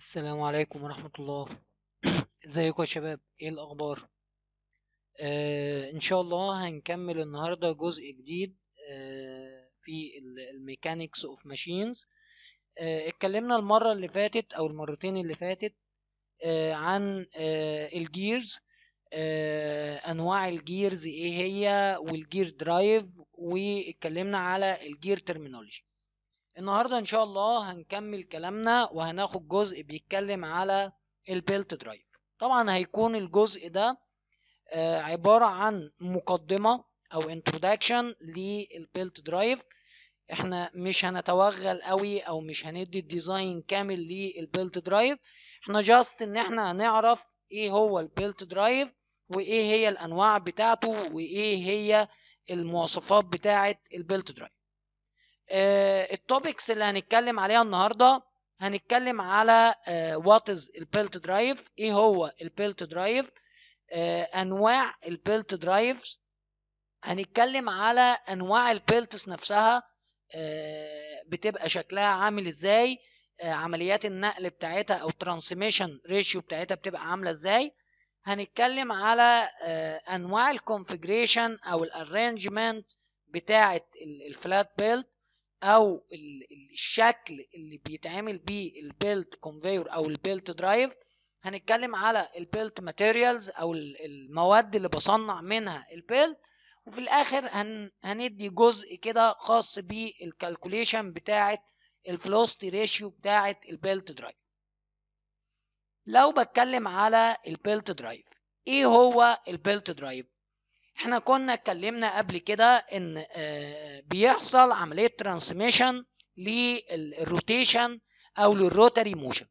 السلام عليكم ورحمة الله ازيكم يا شباب ايه الاخبار آه ان شاء الله هنكمل النهاردة جزء جديد آه في الميكانيكس اوف ماشينز اتكلمنا المرة اللي فاتت او المرتين اللي فاتت آه عن آه الجيرز آه انواع الجيرز ايه هي والجير درايف واتكلمنا على الجير ترمينولوجي النهارده ان شاء الله هنكمل كلامنا وهناخد جزء بيتكلم على البيلت درايف طبعا هيكون الجزء ده آه عبارة عن مقدمة او انترودكشن للبيلت درايف احنا مش هنتوغل قوي او مش هندي الديزاين كامل للبيلت درايف احنا جاست ان احنا هنعرف ايه هو البيلت درايف وايه هي الانواع بتاعته وايه هي المواصفات بتاعه البيلت درايف التوبكس اللي هنتكلم عليها النهارده هنتكلم على وات از البيلت درايف ايه هو البيلت درايف انواع البيلت درايفز هنتكلم على انواع البيلتس نفسها uh, بتبقى شكلها عامل ازاي uh, عمليات النقل بتاعتها او ترانسميشن ريشيو بتاعتها بتبقى عامله ازاي هنتكلم على uh, انواع الكونفيجريشن او الارينجمنت بتاعه الفلات بيلت او الشكل اللي بيتعمل بيه البيلت كونفيور او البيلت درايف هنتكلم على البيلت ماتيريالز او المواد اللي بصنع منها البيلت وفي الاخر هن هندي جزء كده خاص بالكالكوليشن بتاعه الفلوستي ريشيو بتاعه البيلت درايف لو بتكلم على البيلت درايف ايه هو البيلت درايف احنا كنا اتكلمنا قبل كده ان بيحصل عمليه ترانسميشن للروتيشن او للروتري موشن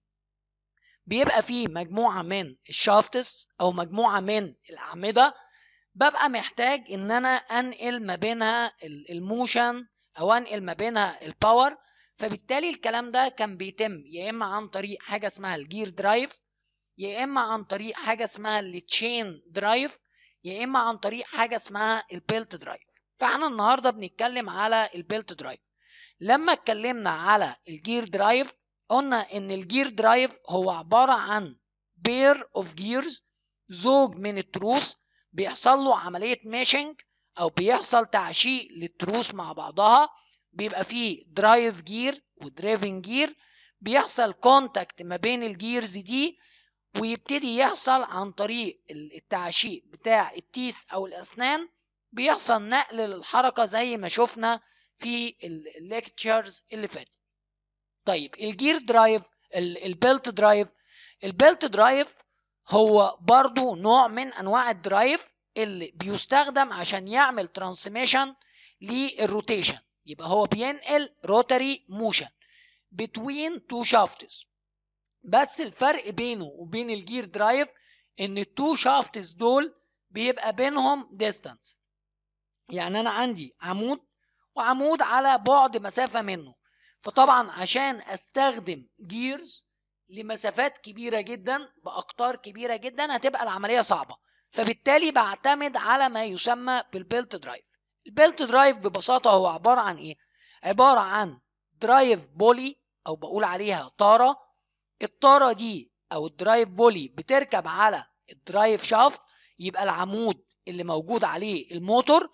بيبقى فيه مجموعه من الشافتس او مجموعه من الاعمده ببقى محتاج ان انا انقل ما بينها الموشن او انقل ما بينها الباور فبالتالي الكلام ده كان بيتم يا اما عن طريق حاجه اسمها الجير درايف يا اما عن طريق حاجه اسمها التشين درايف يا اما عن طريق حاجه اسمها البيلت درايف فاحنا النهارده بنتكلم على البيلت درايف لما اتكلمنا على الجير درايف قلنا ان الجير درايف هو عباره عن بير اوف جيرز زوج من التروس بيحصل له عمليه ميشنج او بيحصل تعشيق للتروس مع بعضها بيبقى فيه درايف جير ودريفن جير بيحصل كونتاكت ما بين الجيرز دي ويبتدي يحصل عن طريق التعشيق بتاع التيس او الاسنان بيحصل نقل للحركة زي ما شفنا في الليكتشرز اللي فاتت طيب الجير درايف البيلت درايف البيلت درايف هو برضو نوع من انواع الدرايف اللي بيستخدم عشان يعمل ترانسميشن للروتيشن يبقى هو بينقل روتري موشن between two shafts بس الفرق بينه وبين الجير درايف ان التو شافتس دول بيبقى بينهم ديستانس يعني انا عندي عمود وعمود على بعد مسافه منه فطبعا عشان استخدم جيرز لمسافات كبيره جدا باقطار كبيره جدا هتبقى العمليه صعبه فبالتالي بعتمد على ما يسمى بالبيلت درايف البيلت درايف ببساطه هو عباره عن ايه عباره عن درايف بولي او بقول عليها طاره الطاره دي او الدرايف بولي بتركب على الدرايف شافت يبقى العمود اللي موجود عليه الموتور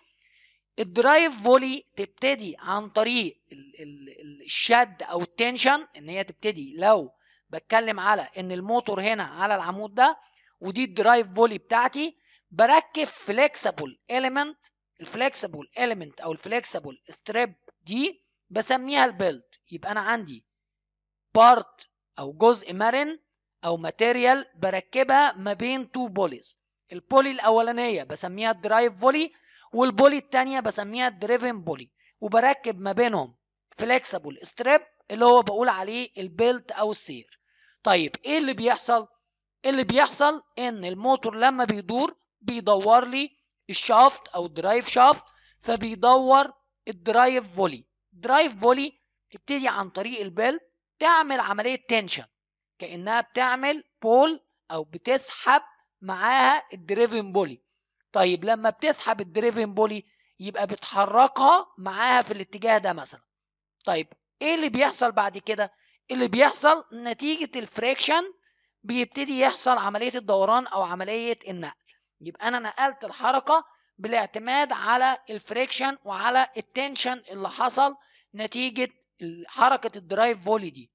الدرايف بولي تبتدي عن طريق ال ال الشد او التنشن ان هي تبتدي لو بتكلم على ان الموتور هنا على العمود ده ودي الدرايف بولي بتاعتي بركب فليكسبل اليمنت الفليكسبل اليمنت او الفليكسبل ستريب دي بسميها البيلت يبقى انا عندي بارت او جزء مرن او ماتيريال بركبها ما بين تو بوليز البولي الاولانيه بسميها الدرايف بولي والبولي الثانيه بسميها الدريفن بولي وبركب ما بينهم فليكسبل ستريب اللي هو بقول عليه البيلت او السير طيب ايه اللي بيحصل اللي بيحصل ان الموتور لما بيدور بيدور لي الشافت او الدرايف شافت فبيدور الدرايف بولي درايف بولي تبتدي عن طريق البيلت تعمل عملية تنشن كأنها بتعمل بول أو بتسحب معاها الدريفن بولي طيب لما بتسحب الدريفن بولي يبقى بتحركها معاها في الاتجاه ده مثلا طيب ايه اللي بيحصل بعد كده اللي بيحصل نتيجة الفريكشن بيبتدي يحصل عملية الدوران أو عملية النقل يبقى أنا نقلت الحركة بالاعتماد على الفريكشن وعلى التنشن اللي حصل نتيجة حركة الدرايف فولي دي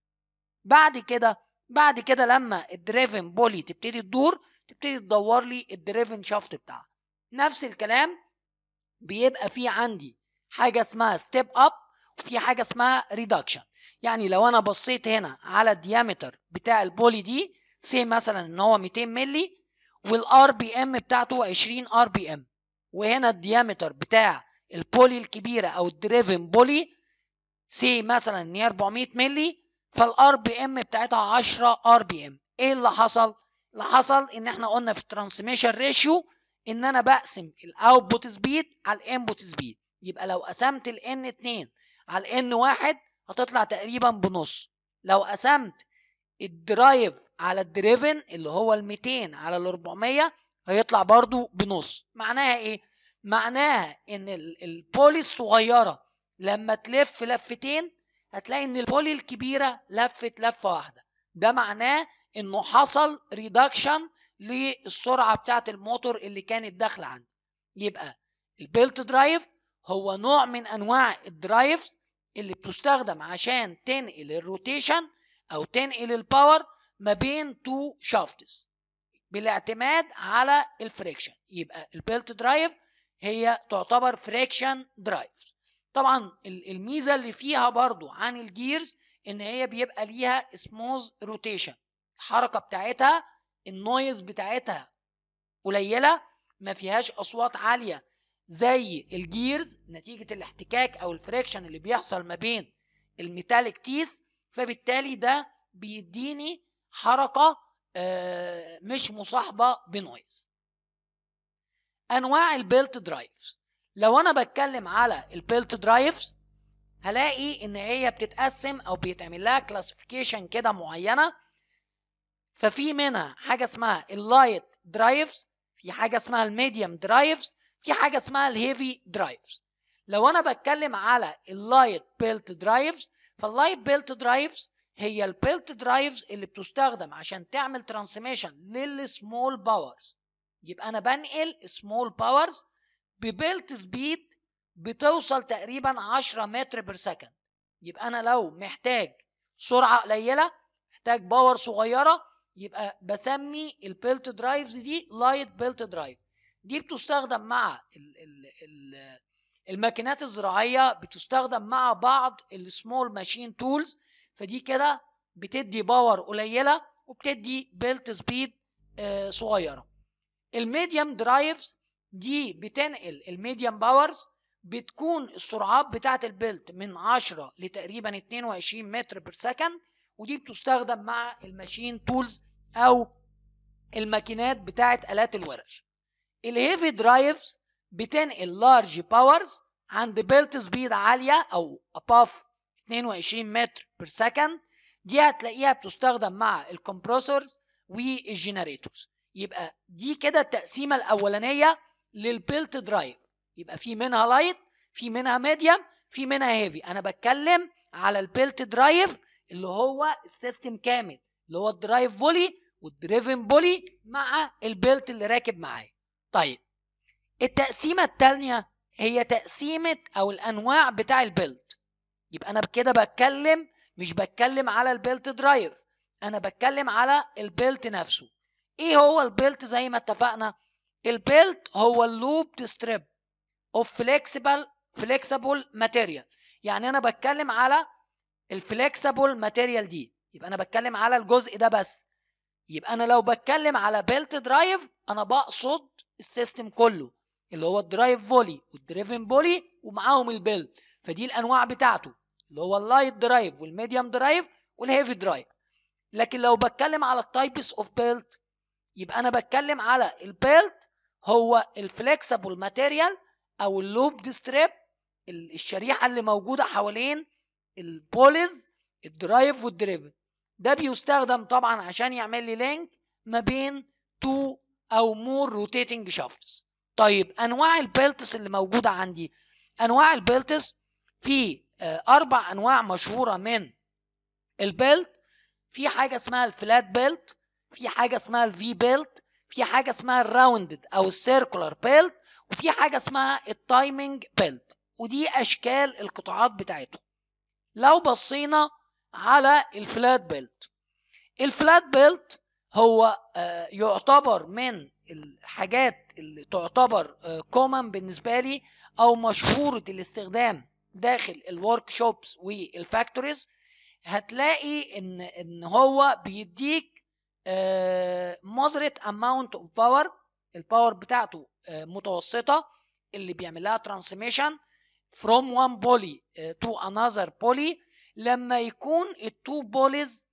بعد كده بعد كده لما الدريفن بولي تبتدي تدور تبتدي تدور لي الدريفن شافت بتاعها نفس الكلام بيبقى في عندي حاجة اسمها ستيب اب وفي حاجة اسمها ريدكشن يعني لو انا بصيت هنا على الديامتر بتاع البولي دي سي مثلا ان هو 200 مللي والار بي ام بتاعته 20 ار بي ام وهنا الديامتر بتاع البولي الكبيره او الدريفن بولي سي مثلا ان هي 400 مللي فالار بي ام بتاعتها 10 ار بي ام ايه اللي حصل اللي حصل ان احنا قلنا في الترانسميشن ريشيو ان انا بقسم الاوتبوت سبيد على الانبوت سبيد يبقى لو قسمت الان 2 على الان 1 هتطلع تقريبا بنص لو قسمت الدرايف على الدريفن اللي هو ال 200 على ال 400 هيطلع برضو بنص معناها ايه معناها ان البولي الصغيره لما تلف لفتين هتلاقي ان البولي الكبيره لفت لفه واحده ده معناه انه حصل ريدكشن للسرعه بتاعه الموتور اللي كانت داخله عندي يبقى البيلت درايف هو نوع من انواع الدرايفز اللي بتستخدم عشان تنقل الروتيشن او تنقل الباور ما بين تو شافتس بالاعتماد على الفريكشن يبقى البيلت درايف هي تعتبر فريكشن درايف طبعا الميزه اللي فيها برضو عن الجيرز ان هي بيبقى ليها سموز روتيشن الحركه بتاعتها النويز بتاعتها قليله ما فيهاش اصوات عاليه زي الجيرز نتيجه الاحتكاك او الفريكشن اللي بيحصل ما بين الميتاليك تيس فبالتالي ده بيديني حركه مش مصاحبه بنويز انواع البيلت درايفز لو انا بتكلم على البيلت درايفز هلاقي ان هي بتتقسم او بيتعمل لها كلاسيفيكيشن كده معينه ففي منها حاجه اسمها اللايت درايفز في حاجه اسمها الميديوم درايفز في حاجه اسمها الهيفي درايفز لو انا بتكلم على اللايت بيلت درايفز فاللايت بيلت درايفز هي البيلت درايفز اللي بتستخدم عشان تعمل ترانسميشن للسمول باورز يبقى انا بنقل سمول باورز ببيلت سبيد بتوصل تقريبا 10 متر بير سكند يبقى انا لو محتاج سرعه قليله محتاج باور صغيره يبقى بسمي البيلت درايفز دي لايت بيلت درايف دي بتستخدم مع ال ال ال الماكينات الزراعيه بتستخدم مع بعض السمول ماشين تولز فدي كده بتدي باور قليله وبتدي بيلت سبيد آه صغيره الميديوم درايفز دي بتنقل الميديوم باورز بتكون السرعات بتاعه البيلت من 10 لتقريبا 22 متر بير سكند ودي بتستخدم مع الماشين تولز او الماكينات بتاعه الات الورش الهيفي درايفز بتنقل لارج باورز عند بيلت سبيد عاليه او above 22 متر بير سكند دي هتلاقيها بتستخدم مع الكمبرسورز والجنريتورز يبقى دي كده التقسيمه الاولانيه للبيلت درايف يبقى في منها لايت في منها ميديوم في منها هيفي انا بتكلم على البيلت درايف اللي هو السيستم كامل اللي هو الدرايف بولي والدريفن بولي مع البيلت اللي راكب معاه طيب التقسيمه الثانيه هي تقسيمه او الانواع بتاع البيلت يبقى انا كده بتكلم مش بتكلم على البيلت درايف انا بتكلم على البيلت نفسه ايه هو البيلت زي ما اتفقنا البيلت هو اللوب ستريب اوف فليكسبل فليكسبل ماتيريال يعني انا بتكلم على الفليكسبل ماتيريال دي يبقى انا بتكلم على الجزء ده بس يبقى انا لو بتكلم على بيلت درايف انا بقصد السيستم كله اللي هو الدرايف بولي والدريفن بولي ومعاهم البيلت فدي الانواع بتاعته اللي هو اللايت درايف والميديوم درايف والهيفي درايف لكن لو بتكلم على التايبس اوف بيلت يبقى انا بتكلم على البيلت هو الفليكسبل ماتيريال او اللوب ستريب الشريحه اللي موجوده حوالين البوليز الدرايف والدريفن ده بيستخدم طبعا عشان يعمل لي لينك ما بين تو او مور روتيتنج شافتس طيب انواع البيلتس اللي موجوده عندي انواع البيلتس في اربع انواع مشهوره من البيلت في حاجه اسمها الفلات بيلت في حاجه اسمها الفي بيلت في حاجه اسمها الراوندد او السيركولار بيلت وفي حاجه اسمها التايمنج بيلت ودي اشكال القطاعات بتاعته لو بصينا على الفلات بيلت الفلات بيلت هو يعتبر من الحاجات اللي تعتبر كومن بالنسبه لي او مشهوره الاستخدام داخل الورك شوبس والفاكتوريز هتلاقي ان ان هو بيديك مودريت اماونت اوف باور الباور بتاعته متوسطه اللي بيعمل لها ترانسميشن from one poly to another poly لما يكون التو بوليز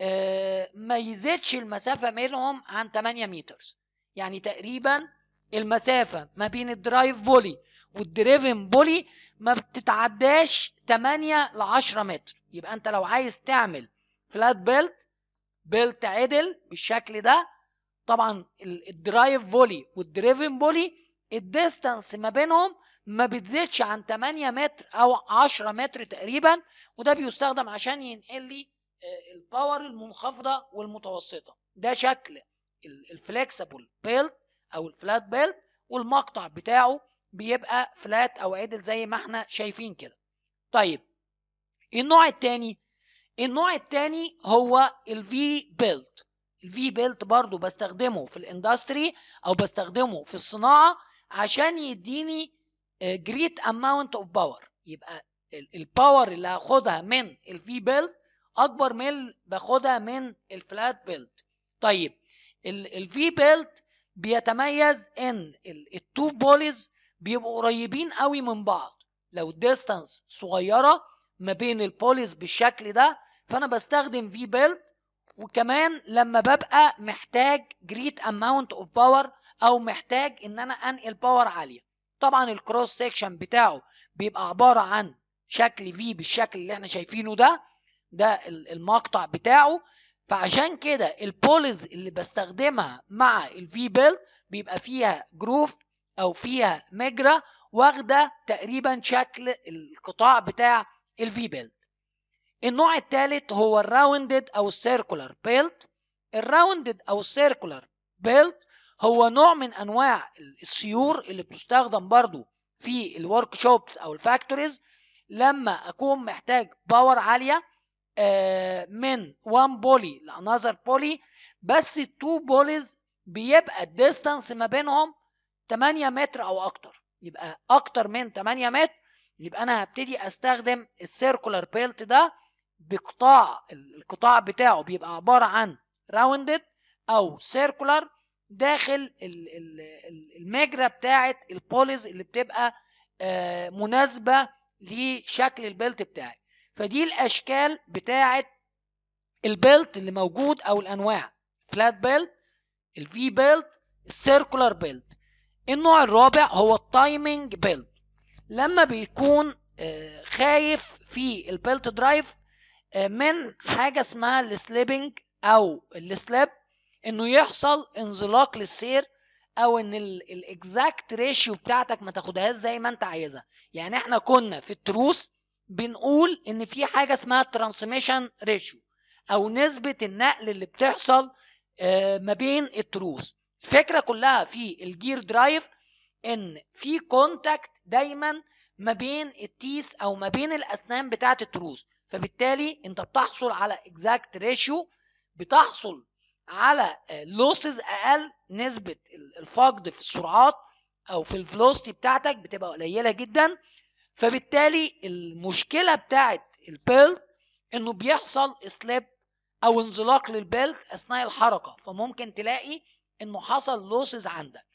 ما يزيدش المسافة منهم عن 8 متر يعني تقريبا المسافة ما بين الدرايف بولي والدريفن بولي ما بتتعداش 8 ل 10 متر يبقى انت لو عايز تعمل فلات بيلت بيلت عدل بالشكل ده طبعا الدرايف بولي والدريفن بولي الديستانس ما بينهم ما بتزيدش عن 8 متر او 10 متر تقريبا وده بيستخدم عشان ينقل لي الباور المنخفضه والمتوسطه ده شكل الفلكسبل بيلت او الفلات بيلت والمقطع بتاعه بيبقى فلات او عدل زي ما احنا شايفين كده طيب النوع الثاني النوع الثاني هو الفي بيلت الفي بيلت برضو بستخدمه في الاندستري او بستخدمه في الصناعه عشان يديني جريت اماونت اوف باور يبقى الباور اللي هاخدها من الفي بيلت اكبر من اللي باخدها من الفلات بيلت طيب الفي بيلت بيتميز ان التو بوليز بيبقوا قريبين قوي من بعض لو الديستانس صغيره ما بين البوليز بالشكل ده فانا بستخدم في بيلت وكمان لما ببقى محتاج جريت اماونت اوف باور او محتاج ان انا انقل باور عاليه طبعا الكروس سيكشن بتاعه بيبقى عباره عن شكل في بالشكل اللي احنا شايفينه ده ده المقطع بتاعه فعشان كده البوليز اللي بستخدمها مع الفي بيل بيبقى فيها جروف او فيها مجرى واخده تقريبا شكل القطاع بتاع الفي بيلت النوع الثالث هو الراوندد او السيركولار بيلت الراوندد او السيركولار بيلت هو نوع من انواع السيور اللي بتستخدم برضو في الورك شوبس او الفاكتوريز لما اكون محتاج باور عاليه من وان بولي لانذر بولي بس التو بوليز بيبقى الديستانس ما بينهم 8 متر او اكتر يبقى اكتر من 8 متر يبقى انا هبتدي استخدم السيركولار بيلت ده بقطاع القطاع بتاعه بيبقى عباره عن راوندد او سيركولار داخل المجرى بتاعه البوليز اللي بتبقى مناسبه لشكل البيلت بتاعي فدي الاشكال بتاعه البيلت اللي موجود او الانواع فلات بيلت الفي بيلت السيركولار بيلت النوع الرابع هو التايمنج بيلت لما بيكون خايف في البيلت درايف من حاجه اسمها السليبنج او السليب انه يحصل انزلاق للسير او ان الاكزاكت ريشيو بتاعتك ما تاخدهاش زي ما انت عايزها يعني احنا كنا في التروس بنقول ان في حاجه اسمها ترانسميشن ريشيو او نسبه النقل اللي بتحصل ما بين التروس الفكره كلها في الجير درايف ان في كونتاكت دايما ما بين التيس او ما بين الاسنان بتاعه التروس فبالتالي انت بتحصل على اكزاكت ريشيو بتحصل على لوسز اقل نسبه الفقد في السرعات او في الفلوستي بتاعتك بتبقى قليله جدا فبالتالي المشكله بتاعت البيلت انه بيحصل سليب او انزلاق للبيلت اثناء الحركه فممكن تلاقي انه حصل لوسز عندك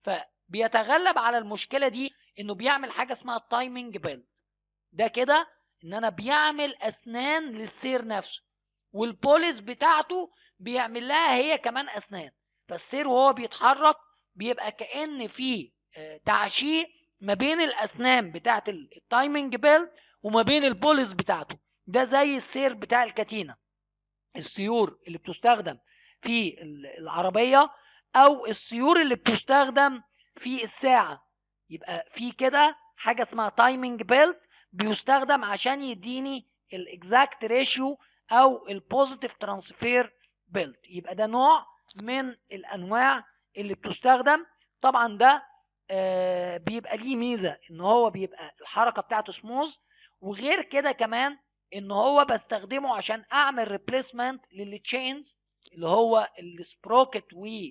فبيتغلب على المشكله دي انه بيعمل حاجه اسمها التايمنج بيلت ده كده ان انا بيعمل اسنان للسير نفسه والبوليس بتاعته بيعمل لها هي كمان اسنان فالسير وهو بيتحرك بيبقى كان في تعشيق ما بين الاسنان بتاعه التايمنج بيلت وما بين البوليس بتاعته ده زي السير بتاع الكتينه السيور اللي بتستخدم في العربيه او السيور اللي بتستخدم في الساعه يبقى في كده حاجه اسمها تايمنج بيلت بيستخدم عشان يديني الاكزاكت ريشيو او البوزيتيف ترانسفير بيلت يبقى ده نوع من الانواع اللي بتستخدم طبعا ده آه بيبقى ليه ميزه ان هو بيبقى الحركه بتاعته سموز وغير كده كمان ان هو بستخدمه عشان اعمل ريبليسمنت للتشينز اللي هو السبروكت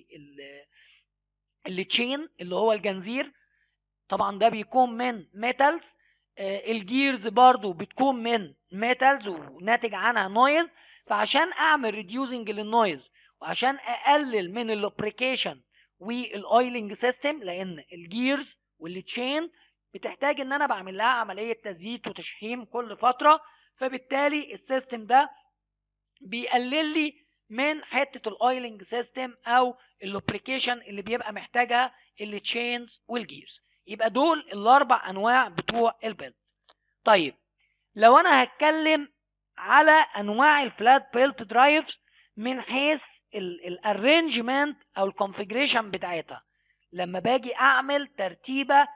والتشين اللي هو الجنزير طبعا ده بيكون من ميتالز آه الجيرز برضو بتكون من ميتالز وناتج عنها نويز فعشان اعمل ريديوزنج للنويز وعشان اقلل من اللوبريكيشن والاويلنج سيستم لان الجيرز والتشين بتحتاج ان انا بعمل لها عمليه تزييت وتشحيم كل فتره فبالتالي السيستم ده بيقلل لي من حته الاويلنج سيستم او اللوبريكيشن اللي بيبقى محتاجها التشينز والجيرز يبقى دول الاربع انواع بتوع البيلت طيب لو انا هتكلم على انواع الفلات بيلت درايفز من حيث الارينجمنت او الكونفيجريشن بتاعتها لما باجي اعمل ترتيبه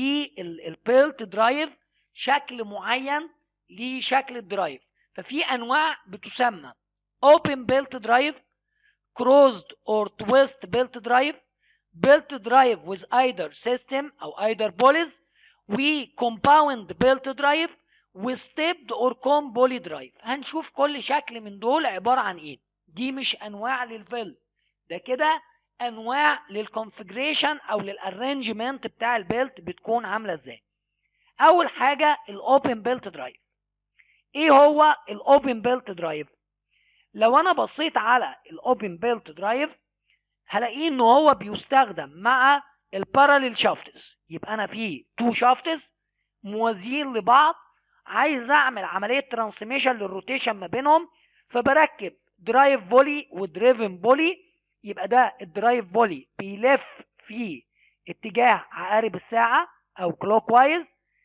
للبيلت درايف شكل معين لشكل الدرايف ففي انواع بتسمى open belt drive closed or twist belt drive belt drive with either system او either pulleys و compound belt drive و stepped or cone poly drive هنشوف كل شكل من دول عبارة عن ايه دي مش انواع للبيلت ده كده انواع للكونفجريشن او للارينجمنت بتاع البيلت بتكون عامله ازاي اول حاجه الاوبن بيلت درايف ايه هو الاوبن بيلت درايف لو انا بصيت على الاوبن بيلت درايف هلاقيه ان هو بيستخدم مع الباراليل شافتس يبقى انا في تو شافتس موازيين لبعض عايز اعمل عمليه ترانسميشن للروتيشن ما بينهم فبركب درايف فولي ودريفن بولي يبقى ده الدرايف فولي بيلف في اتجاه عقارب الساعه او كلوك وايز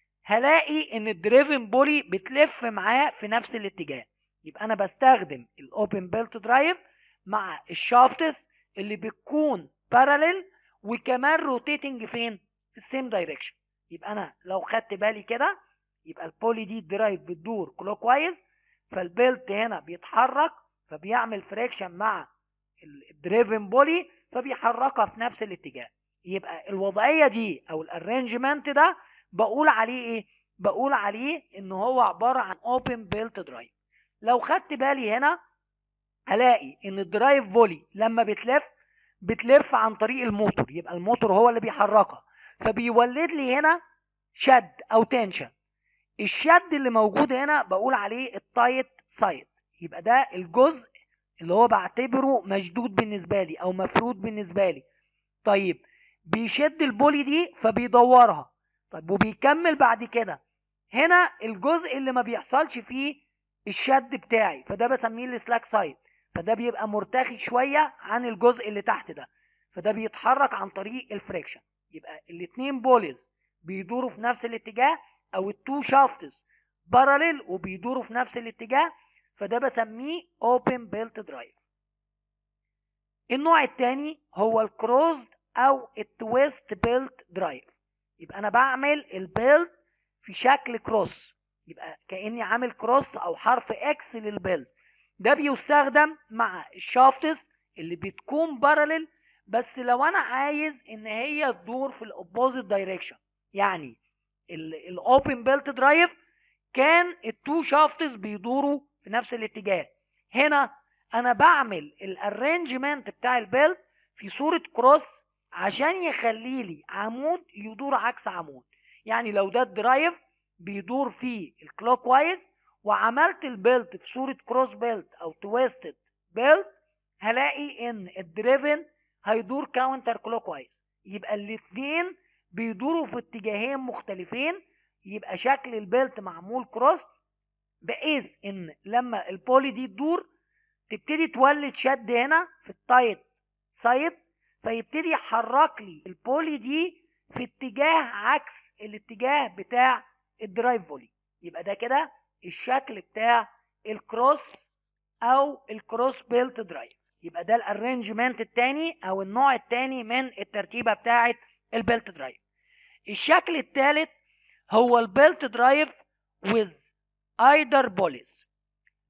هلاقي ان الدريفن بولي بتلف معاه في نفس الاتجاه يبقى انا بستخدم الاوبن بيلت درايف مع الشافتس اللي بتكون باراليل وكمان روتيتنج فين في السيم دايركشن يبقى انا لو خدت بالي كده يبقى البولي دي درايف بتدور كلوك وايز فالبيلت هنا بيتحرك فبيعمل فريكشن مع الدريفن بولي فبيحركها في نفس الاتجاه يبقى الوضعيه دي او الارينجمنت ده بقول عليه ايه بقول عليه ان هو عباره عن اوبن بيلت درايف لو خدت بالي هنا هلاقي ان الدرايف فولي لما بتلف بتلف عن طريق الموتور يبقى الموتور هو اللي بيحركها فبيولد لي هنا شد او تنشن الشد اللي موجود هنا بقول عليه التايت سايد يبقى ده الجزء اللي هو بعتبره مشدود بالنسبه لي او مفرود بالنسبه لي طيب بيشد البولي دي فبيدورها طيب وبيكمل بعد كده هنا الجزء اللي ما بيحصلش فيه الشد بتاعي فده بسميه السلاك سايد فده بيبقى مرتخي شويه عن الجزء اللي تحت ده فده بيتحرك عن طريق الفريكشن يبقى الاثنين بوليز بيدوروا في نفس الاتجاه او التو شافتس باراليل وبيدوروا في نفس الاتجاه فده بسميه اوبن بيلت درايف النوع الثاني هو الكروزد او التويست بيلت درايف يبقى انا بعمل البيلت في شكل كروس يبقى كاني عامل كروس او حرف اكس للبيلت ده بيستخدم مع الشافتس اللي بتكون باراليل بس لو انا عايز ان هي تدور في الاوبوزيت دايركشن يعني الاوبن بيلت درايف كان التو شافتس بيدوروا في نفس الاتجاه هنا انا بعمل الارينجمنت بتاع البيلت في صوره كروس عشان يخلي لي عمود يدور عكس عمود يعني لو ده الدرايف بيدور فيه الكلوك وايز وعملت البيلت في صورة كروس بيلت او تويستد بيلت هلاقي ان الدريفن هيدور كاونتر كلوك وايز يبقى الاتنين بيدوروا في اتجاهين مختلفين يبقى شكل البيلت معمول كروس بحيث ان لما البولي دي تدور تبتدي تولد شد هنا في التايت سايد فيبتدي يحرك لي البولي دي في اتجاه عكس الاتجاه بتاع الدرايف فولي يبقى ده كده الشكل بتاع الكروس او الكروس بيلت درايف يبقى ده الارينجمنت الثاني او النوع الثاني من الترتيبه بتاعه البيلت درايف الشكل الثالث هو البيلت درايف with either pulleys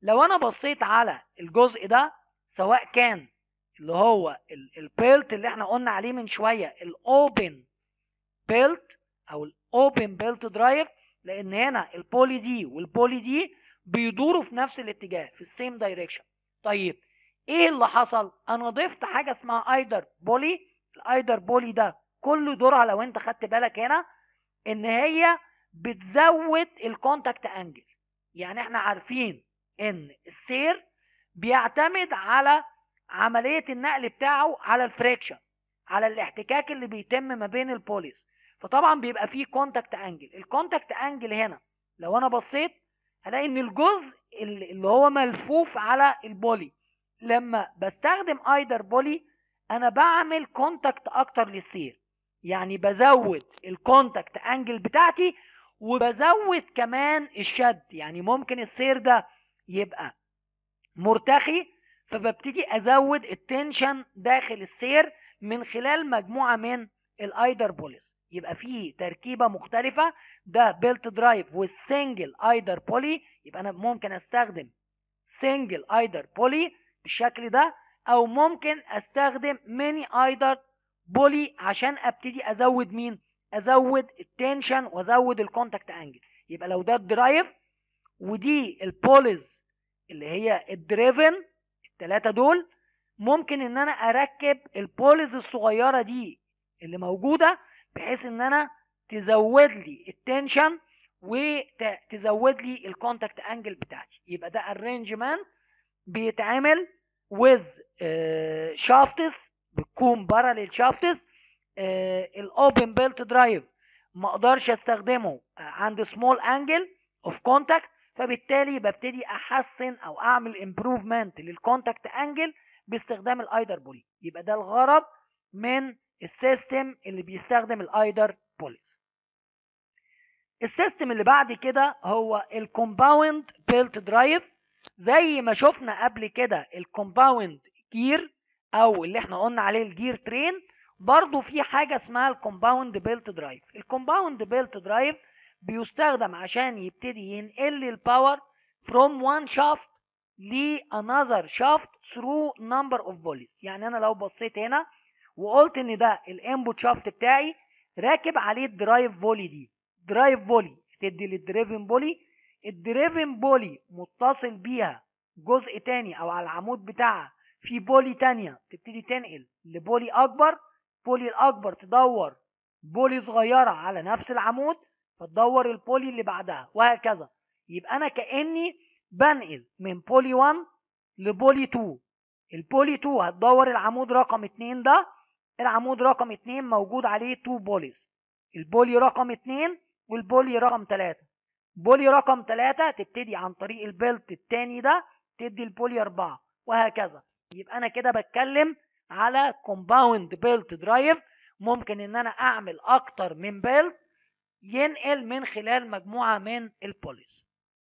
لو انا بصيت على الجزء ده سواء كان اللي هو البيلت اللي احنا قلنا عليه من شويه الاوبن بيلت او الاوبن بيلت درايف لان هنا البولي دي والبولي دي بيدوروا في نفس الاتجاه في السيم دايركشن طيب ايه اللي حصل انا ضفت حاجه اسمها ايدر بولي الايدر بولي ده كل دورها لو انت خدت بالك هنا ان هي بتزود الكونتاكت انجل يعني احنا عارفين ان السير بيعتمد على عمليه النقل بتاعه على الفريكشن على الاحتكاك اللي بيتم ما بين البوليس فطبعا بيبقى فيه كونتاكت انجل الكونتاكت انجل هنا لو انا بصيت هلاقي ان الجزء اللي هو ملفوف على البولي لما بستخدم ايدر بولي انا بعمل كونتاكت اكتر للسير يعني بزود الكونتاكت انجل بتاعتي وبزود كمان الشد يعني ممكن السير ده يبقى مرتخي فببتدي ازود التنشن داخل السير من خلال مجموعه من الايدر بوليس يبقى فيه تركيبه مختلفه ده بيلت درايف والسنجل ايدر بولي يبقى انا ممكن استخدم سنجل ايدر بولي بالشكل ده او ممكن استخدم ميني ايدر بولي عشان ابتدي ازود مين ازود التنشن وازود الكونتاكت انجل يبقى لو ده الدرايف ودي البوليز اللي هي الدريفن الثلاثه دول ممكن ان انا اركب البوليز الصغيره دي اللي موجوده بحيث ان انا تزود لي التنشن وتزود لي الكونتاكت انجل بتاعتي يبقى ده ارينجمنت بيتعمل ويز شافتس بتكون باراليل شافتس الاوبن بيلت درايف ما اقدرش استخدمه عند سمول انجل اوف كونتاكت فبالتالي ببتدي احسن او اعمل امبروفمنت للكونتاكت انجل باستخدام الايدر بولي يبقى ده الغرض من السيستم اللي بيستخدم الايدر بوليز السيستم اللي بعد كده هو الكومباوند بيلت درايف زي ما شفنا قبل كده الكومباوند جير او اللي احنا قلنا عليه الجير ترين برضو في حاجة اسمها الكومباوند بيلت درايف الكومباوند بيلت درايف بيستخدم عشان يبتدي ينقل لي الباور from one shaft ل another shaft through number of volleys يعني انا لو بصيت هنا وقلت ان ده الانبوت شافت بتاعي راكب عليه الدرايف فولي دي درايف فولي تدي للدريفن بولي الدريفن بولي متصل بيها جزء تاني او على العمود بتاعها في بولي تانية تبتدي تنقل لبولي اكبر بولي الاكبر تدور بولي صغيرة على نفس العمود فتدور البولي اللي بعدها وهكذا يبقى انا كاني بنقل من بولي 1 لبولي 2 البولي 2 هتدور العمود رقم 2 ده العمود رقم 2 موجود عليه 2 بوليز البولي رقم 2 والبولي رقم 3 بولي رقم 3 تبتدي عن طريق البيلت التاني ده تدي البولي 4 وهكذا يبقى انا كده بتكلم على كومباوند بيلت درايف ممكن ان انا اعمل اكتر من بيلت ينقل من خلال مجموعه من البوليز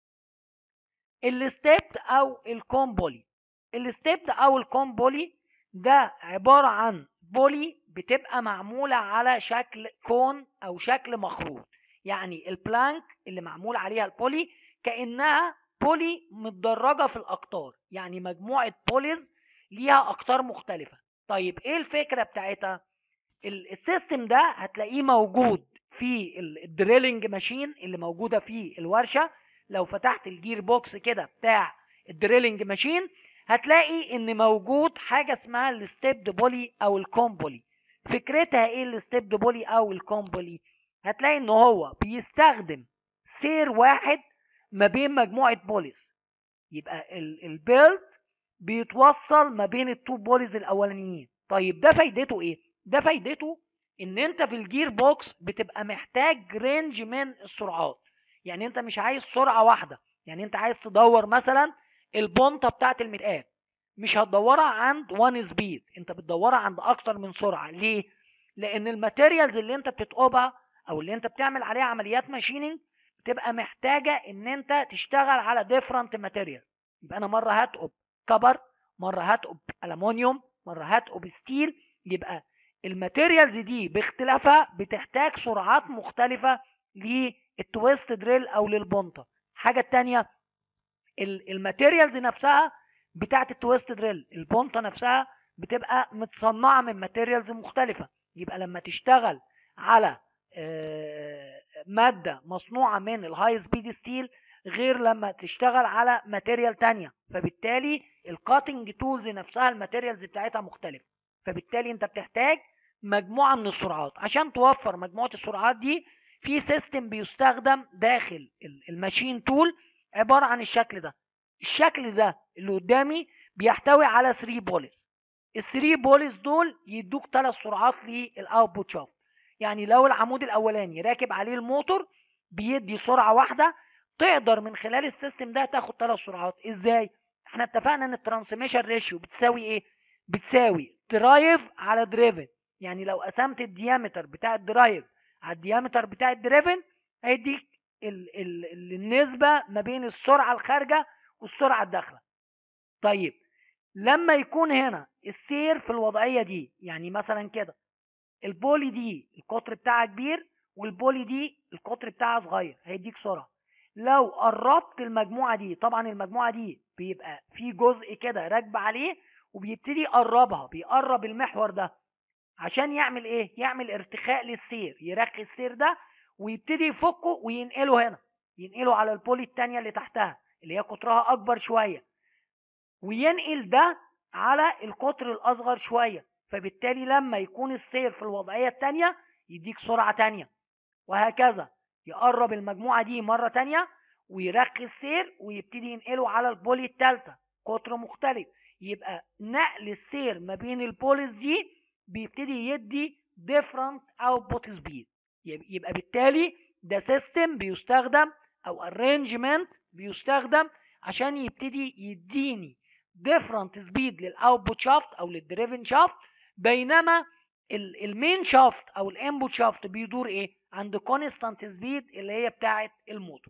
الستيبد او الكومبولي الستيبد او الكومبولي ده عباره عن بولي بتبقى معموله على شكل كون او شكل مخروط يعني البلانك اللي معمول عليها البولي كانها بولي متدرجه في الاقطار يعني مجموعه بوليز ليها اقطار مختلفه طيب ايه الفكره بتاعتها السيستم ده هتلاقيه موجود في الدريلنج ماشين اللي موجوده في الورشه لو فتحت الجير بوكس كده بتاع الدريلنج ماشين هتلاقي ان موجود حاجه اسمها الستيبد بولي او الكومبولي فكرتها ايه الستيبد بولي او الكومبولي هتلاقي ان هو بيستخدم سير واحد ما بين مجموعه بوليز يبقى البيلد بيتوصل ما بين التو بوليز الاولانيين طيب ده فايدته ايه ده فايدته ان انت في الجير بوكس بتبقى محتاج رينج من السرعات يعني انت مش عايز سرعه واحده يعني انت عايز تدور مثلا البونطه بتاعت المرآة مش هتدورها عند وان سبيد انت بتدورها عند اكتر من سرعه ليه لان الماتيريالز اللي انت بتتقبها او اللي انت بتعمل عليها عمليات ماشيننج بتبقى محتاجه ان انت تشتغل على ديفرنت ماتيريال يبقى انا مره هتقب كبر مره هتقب المونيوم مره هتقب ستيل يبقى الماتيريالز دي باختلافها بتحتاج سرعات مختلفه للتويست دريل او للبنطه الحاجه الثانيه الماتيريالز نفسها بتاعت التويست دريل البونطه نفسها بتبقى متصنعه من ماتيريالز مختلفه يبقى لما تشتغل على آه، ماده مصنوعه من الهاي سبيد ستيل غير لما تشتغل على ماتيريال تانية فبالتالي الكاتنج تولز نفسها الماتيريالز بتاعتها مختلفه فبالتالي انت بتحتاج مجموعه من السرعات عشان توفر مجموعه السرعات دي في سيستم بيستخدم داخل الماشين تول عباره عن الشكل ده الشكل ده اللي قدامي بيحتوي على 3 بوليس ال 3 بوليس دول يدوك ثلاث سرعات للاوتبوت شافت يعني لو العمود الاولاني راكب عليه الموتور بيدي سرعه واحده تقدر من خلال السيستم ده تاخد ثلاث سرعات ازاي احنا اتفقنا ان الترانسميشن ريشيو بتساوي ايه بتساوي درايف على دريفن يعني لو قسمت الديامتر بتاع الدرايف على الديامتر بتاع الدريفن هيديك ال ال النسبة ما بين السرعة الخارجة والسرعة الداخلة طيب لما يكون هنا السير في الوضعية دي يعني مثلا كده البولي دي القطر بتاعها كبير والبولي دي القطر بتاعها صغير هيديك سرعة لو قربت المجموعة دي طبعا المجموعة دي بيبقى في جزء كده راكبة عليه وبيبتدي يقربها بيقرب المحور ده عشان يعمل ايه يعمل ارتخاء للسير يرخي السير ده ويبتدي يفكه وينقله هنا ينقله على البولي التانية اللي تحتها اللي هي قطرها اكبر شوية وينقل ده على القطر الاصغر شوية فبالتالي لما يكون السير في الوضعية التانية يديك سرعة تانية وهكذا يقرب المجموعة دي مرة تانية ويرخي السير ويبتدي ينقله على البولي التالتة قطر مختلف يبقى نقل السير ما بين البوليس دي بيبتدي يدي different output speed يبقى بالتالي ده سيستم بيستخدم او arrangement بيستخدم عشان يبتدي يديني different speed للاوتبوت شافت او للدريفن شافت بينما المين شافت او الانبوت شافت بيدور ايه عند كونستانت سبيد اللي هي بتاعه الموتور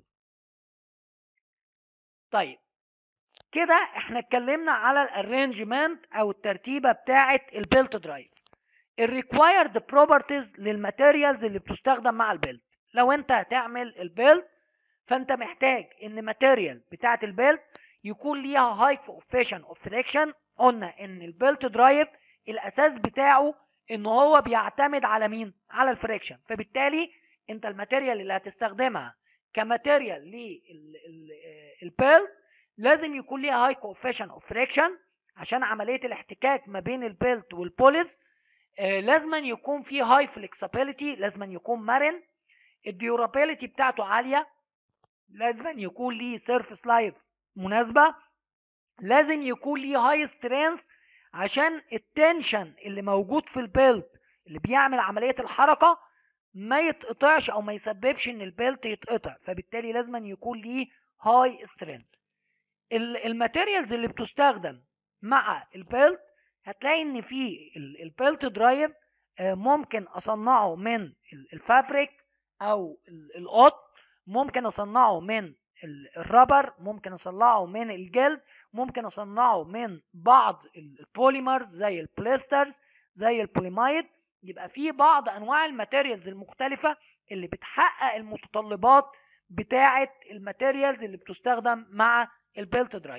طيب كده احنا اتكلمنا على الارينجمنت او الترتيبه بتاعه البيلت درايف الريكوايرد بروبرتيز للماتيريالز اللي بتستخدم مع البيلت لو انت هتعمل البيلت فانت محتاج ان ماتيريال بتاعه البيلت يكون ليها هاي كوفيشن اوف فريكشن قلنا ان البيلت درايف الاساس بتاعه ان هو بيعتمد على مين على الفريكشن فبالتالي انت الماتيريال اللي هتستخدمها كماتيريال للبيلت لازم يكون ليها هاي كوفيشن اوف فريكشن عشان عمليه الاحتكاك ما بين البيلت والبوليس آه لازم يكون في هاي فلكسبيليتي لازم يكون مرن الديورابيليتي بتاعته عاليه لازم يكون ليه سيرفيس لايف مناسبه لازم يكون ليه هاي سترينث عشان التنشن اللي موجود في البيلت اللي بيعمل عمليه الحركه ما يتقطعش او ما يسببش ان البيلت يتقطع فبالتالي لازم يكون ليه هاي سترينث الماتيريالز اللي بتستخدم مع البيلت هتلاقي ان في البيلت درايف ممكن اصنعه من الفابريك او القط ممكن اصنعه من الرابر ممكن اصنعه من الجلد ممكن اصنعه من بعض البوليمرز زي البليسترز زي البوليمايد يبقى في بعض انواع الماتيريالز المختلفه اللي بتحقق المتطلبات بتاعه الماتيريالز اللي بتستخدم مع البيلت درايف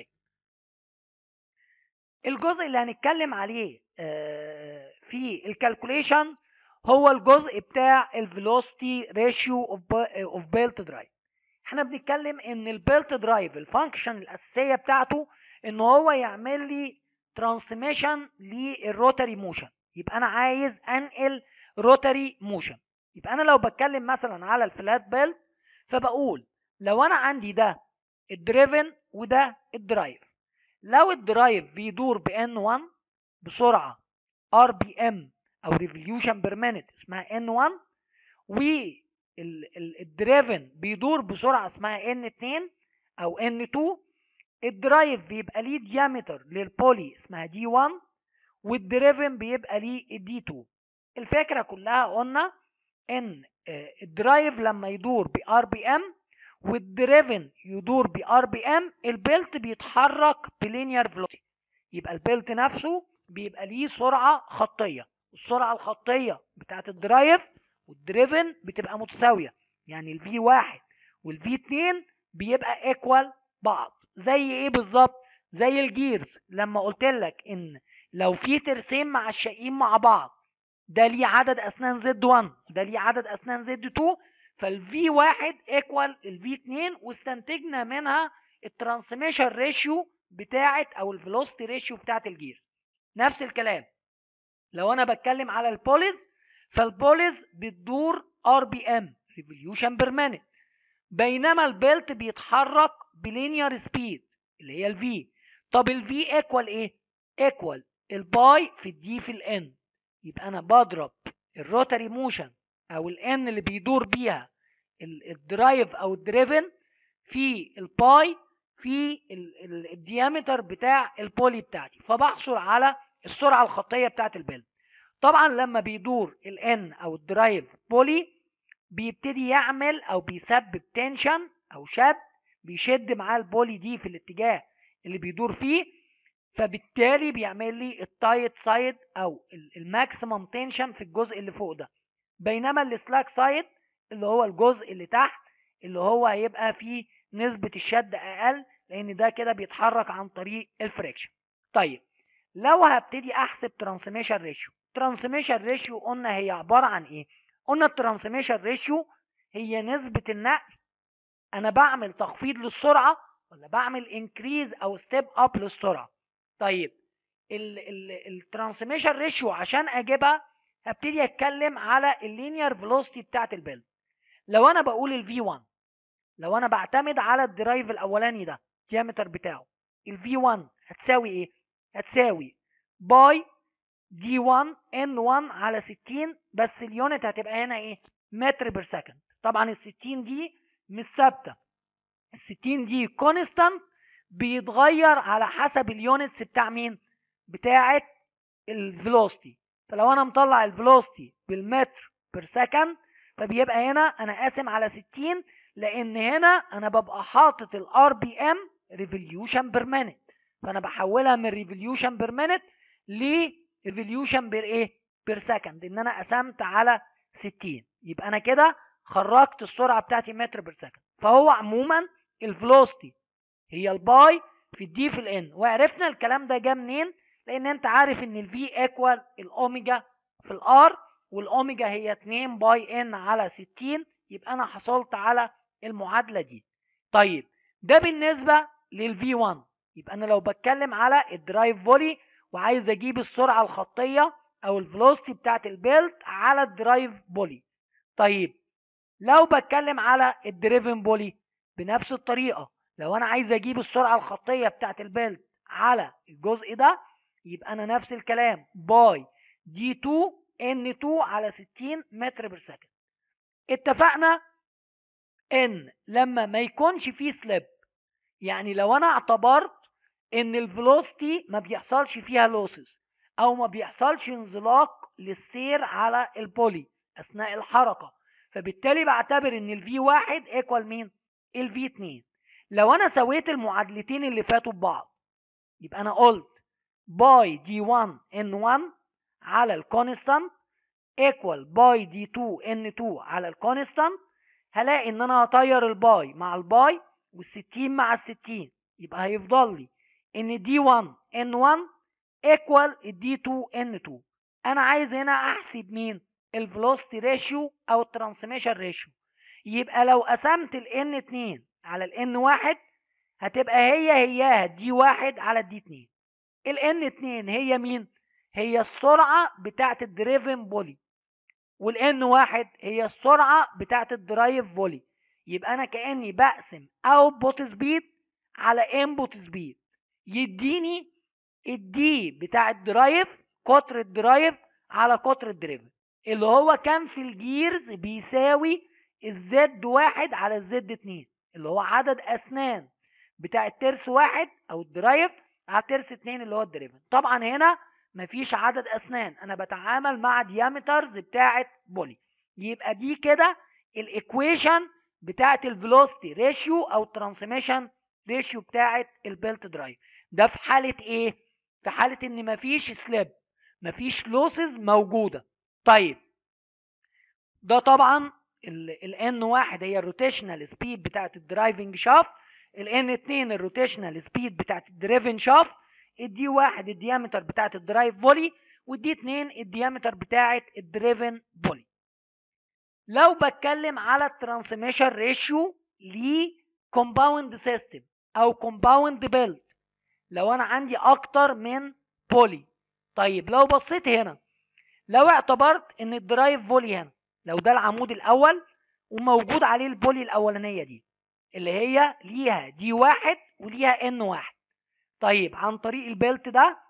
الجزء اللي هنتكلم عليه في الكالكوليشن هو الجزء بتاع الفيلوسيتي ريشيو اوف بيلت درايف احنا بنتكلم ان البيلت درايف الفانكشن الاساسيه بتاعته ان هو يعمل لي ترانسميشن للروتري موشن يبقى انا عايز انقل روتري موشن يبقى انا لو بتكلم مثلا على الفلات بيلت فبقول لو انا عندي ده الدريفن وده الدرايف لو الدرايف بيدور ب N1 بسرعة RPM أو Revolution per Minute اسمها N1 والدريفن بيدور بسرعة اسمها N2 أو N2 الدرايف بيبقى ليه ديامتر للبولي اسمها D1 والدريفن بيبقى ليه D2 الفكرة كلها قلنا ان الدرايف لما يدور ب RPM والدريفن يدور ب ار بي ام البيلت بيتحرك بلينير فيلوسيتي يبقى البيلت نفسه بيبقى ليه سرعه خطيه السرعه الخطيه بتاعت الدرايف والدريفن بتبقى متساويه يعني الفي واحد والفي 2 بيبقى ايكوال بعض زي ايه بالظبط زي الجيرز لما قلت لك ان لو في ترسين مع الشقين مع بعض ده ليه عدد اسنان زد 1 ده ليه عدد اسنان زد 2 فالفي 1 ايكوال الفي 2 واستنتجنا منها الترانسميشن ريشيو بتاعت او الفيلوسيتي ريشيو بتاعت الجير نفس الكلام لو انا بتكلم على البوليز فالبوليز بتدور ار بي ام ريفوليوشن بير مينيت بينما البيلت بيتحرك بلينير سبيد اللي هي الفي طب الفي ايكوال ايه ايكوال الباي في الدي في الان يبقى انا بضرب الروتاري موشن او الان اللي بيدور بيها الدرايف او الدريفن في الباي في الديامتر بتاع البولي بتاعتي فبحصل على السرعه الخطيه بتاعت البيلد طبعا لما بيدور الان او الدرايف بولي بيبتدي يعمل او بيسبب تنشن او شد بيشد معاه البولي دي في الاتجاه اللي بيدور فيه فبالتالي بيعمل لي التايت سايد او الماكسيمم تنشن في الجزء اللي فوق ده بينما السلاك سايد اللي هو الجزء اللي تحت اللي هو هيبقى فيه نسبة الشد أقل لأن ده كده بيتحرك عن طريق الفريكشن طيب لو هبتدي أحسب ترانسميشن ريشيو ترانسميشن ريشيو قلنا هي عبارة عن إيه؟ قلنا الترانسميشن ريشيو هي نسبة النقل أنا بعمل تخفيض للسرعة ولا بعمل انكريز أو ستيب أب للسرعة طيب الترانسميشن ريشيو عشان أجيبها هبتدي أتكلم على اللينير فيلوسيتي بتاعت البيلد لو أنا بقول الفي 1 لو انا بعتمد على الدرايف الاولاني ده الديامتر بتاعه الفي 1 هتساوي ايه هتساوي باي دي 1 ان 1 على 60 بس اليونت هتبقى هنا ايه متر بير سكند طبعا ال 60 دي مش ثابته ال 60 دي كونستانت بيتغير على حسب اليونتس بتاع مين بتاعه الفيلوسيتي فلو انا مطلع الفيلوسيتي بالمتر بير سكند فبيبقى هنا انا قاسم على 60 لان هنا انا ببقى حاطط الار بي ام ريفوليوشن بير مينيت فانا بحولها من ريفوليوشن بير مينيت لريفوليوشن بير ايه بير سكند ان انا قسمت على 60 يبقى انا كده خرجت السرعه بتاعتي متر بير سكند فهو عموما الفلوستي هي الباي في الدي في الان وعرفنا الكلام ده جه منين لان انت عارف ان الفي ايكوال الاوميجا في الار والاوميجا هي 2 باي ان على 60 يبقى انا حصلت على المعادله دي طيب ده بالنسبه للفي 1 يبقى انا لو بتكلم على الدرايف فولي وعايز اجيب السرعه الخطيه او الفلوستي بتاعت البيلت على الدرايف بولي طيب لو بتكلم على الدريفن بولي بنفس الطريقه لو انا عايز اجيب السرعه الخطيه بتاعت البيلت على الجزء ده يبقى انا نفس الكلام باي دي 2 ان 2 على 60 متر بير سكند اتفقنا ان لما ما يكونش فيه سليب يعني لو انا اعتبرت ان الفيلوسيتي ما بيحصلش فيها لوسز او ما بيحصلش انزلاق للسير على البولي اثناء الحركه فبالتالي بعتبر ان الفي واحد ايكوال مين الفي 2 لو انا سويت المعادلتين اللي فاتوا ببعض يبقى انا قلت باي دي 1 ان 1 على الكونستانت ايكوال باي دي 2 ان 2 على الكونستانت هلاقي ان انا هطير الباي مع الباي وال60 مع ال60 يبقى هيفضل لي ان دي 1 ان 1 ايكوال الدي 2 ان 2 انا عايز هنا احسب مين الفيلوسيتي ريشيو او الترانسميشن ريشيو يبقى لو قسمت الان 2 على الان 1 هتبقى هي هياها دي 1 على الدي 2 الان 2 هي مين هي السرعه بتاعه الدريفن بولي والان واحد هي السرعه بتاعه الدرايف فولي يبقى انا كاني بقسم اوتبوت سبيد على انبوت سبيد يديني الدي بتاع الدرايف قطر الدرايف على قطر الدريفن اللي هو كان في الجيرز بيساوي الزد واحد على الزد اتنين اللي هو عدد اسنان بتاع الترس واحد او الدرايف على الترس اتنين اللي هو الدريفن طبعا هنا مفيش عدد اسنان انا بتعامل مع ديامترز بتاعه بولي يبقى دي كده الايكويشن بتاعه الفيلوسيتي ريشيو او الترانسميشن ريشيو بتاعه البيلت درايف ده في حاله ايه في حاله ان مفيش سليب مفيش لوسز موجوده طيب ده طبعا الان واحد هي الروتيشنال سبيد بتاعه الدرايفنج شافت الان 2 الروتيشنال سبيد بتاعت الدريفن شافت الدي 1 الديامتر بتاعت الدرايف فولي والدي 2 الديامتر بتاعت الدريفن فولي لو بتكلم على الترانسميشن ريشيو لكومباوند سيستم او كومباوند بيلد لو انا عندي اكتر من بولي طيب لو بصيت هنا لو اعتبرت ان الدرايف فولي هنا لو ده العمود الاول وموجود عليه البولي الاولانيه دي اللي هي ليها دي واحد وليها ان واحد طيب عن طريق البيلت ده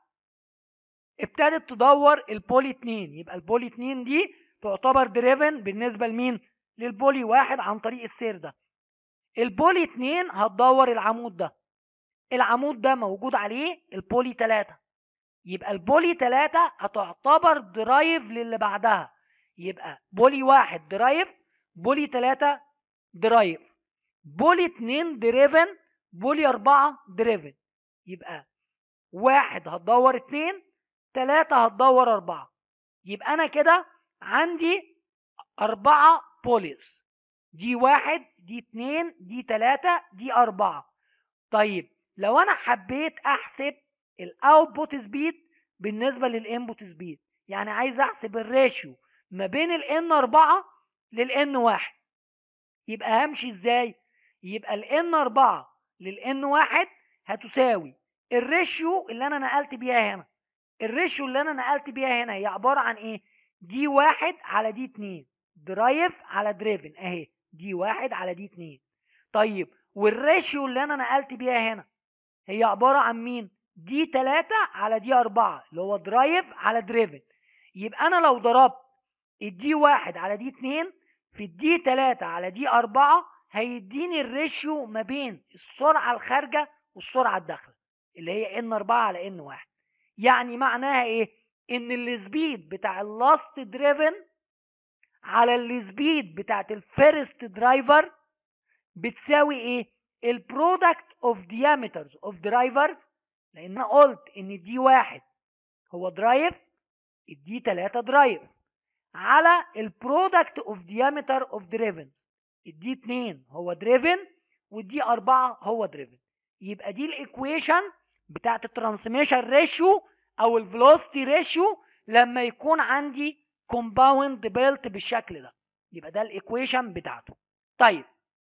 ابتدت تدور البولي 2 يبقى البولي 2 دي تعتبر دريفن بالنسبه لمين للبولي واحد عن طريق السير ده البولي 2 هتدور العمود ده العمود ده موجود عليه البولي 3 يبقى البولي 3 هتعتبر درايف للي بعدها يبقى بولي واحد درايف بولي 3 درايف بولي 2 دريفن بولي 4 دريفن يبقى واحد هتدور اتنين تلاتة هتدور أربعة يبقى أنا كده عندي أربعة بوليس دي واحد دي اتنين دي تلاتة دي أربعة طيب لو أنا حبيت أحسب الأوتبوت سبيد بالنسبة للإنبوت سبيد يعني عايز أحسب الريشيو ما بين الإن أربعة للإن واحد يبقى همشي إزاي؟ يبقى الإن أربعة للإن واحد هتساوي الريشيو اللي أنا نقلت بيها هنا الريشيو اللي أنا نقلت بيها هنا هي عبارة عن إيه؟ دي واحد على دي اتنين درايف على دريفن اهي دي واحد على دي اتنين طيب والريشيو اللي انا نقلت بيها هنا هي عبارة عن مين دي تلاتة على دي أربعة اللي هو درايف على دريفن يبقى أنا لو ضربت الدي واحد على دي اتنين في الدي تلاتة على دي أربعة هيديني الريشيو ما بين السرعة الخارجة والسرعة الداخلة اللي هي ان أربعة على ان واحد يعني معناها ايه ان السبيد بتاع اللاست دريفن على السبيد بتاعت الفيرست درايفر بتساوي ايه البرودكت اوف diameters اوف درايفرز لان انا قلت ان دي واحد هو درايف الدي 3 درايف على البرودكت اوف diameter اوف دريفن الدي 2 هو دريفن والدي 4 هو دريفن يبقى دي الايكويشن بتاعت الترانسميشن ريشيو او الفيلوسيتي ريشيو لما يكون عندي كومباوند بيلت بالشكل ده يبقى ده الايكويشن بتاعته طيب